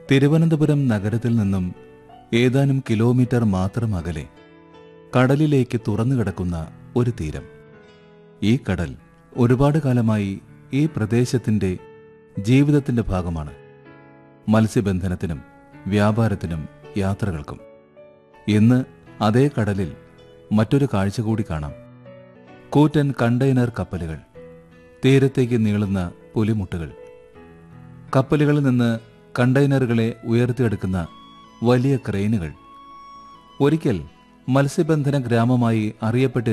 തിരുവനന്തപുരം നഗരത്തിൽ നിന്നും ഏതാനും കിലോമീറ്റർ മാത്രം അകലെ കടലിലേക്ക് തുറന്നു കിടക്കുന്ന ഒരു തീരം ഈ കടൽ ഒരുപാട് കാലമായി ഈ പ്രദേശത്തിന്റെ ജീവിതത്തിന്റെ ഭാഗമാണ് മത്സ്യബന്ധനത്തിനും വ്യാപാരത്തിനും യാത്രകൾക്കും ഇന്ന് അതേ കടലിൽ മറ്റൊരു കാഴ്ച കൂടി കാണാം കൂറ്റൻ കണ്ടെയ്നർ കപ്പലുകൾ തീരത്തേക്ക് നീളുന്ന പുലിമുട്ടുകൾ കപ്പലുകളിൽ നിന്ന് കണ്ടെയ്നറുകളെ ഉയർത്തിയെടുക്കുന്ന വലിയ ക്രെയിനുകൾ ഒരിക്കൽ മത്സ്യബന്ധന ഗ്രാമമായി അറിയപ്പെട്ടിരുന്ന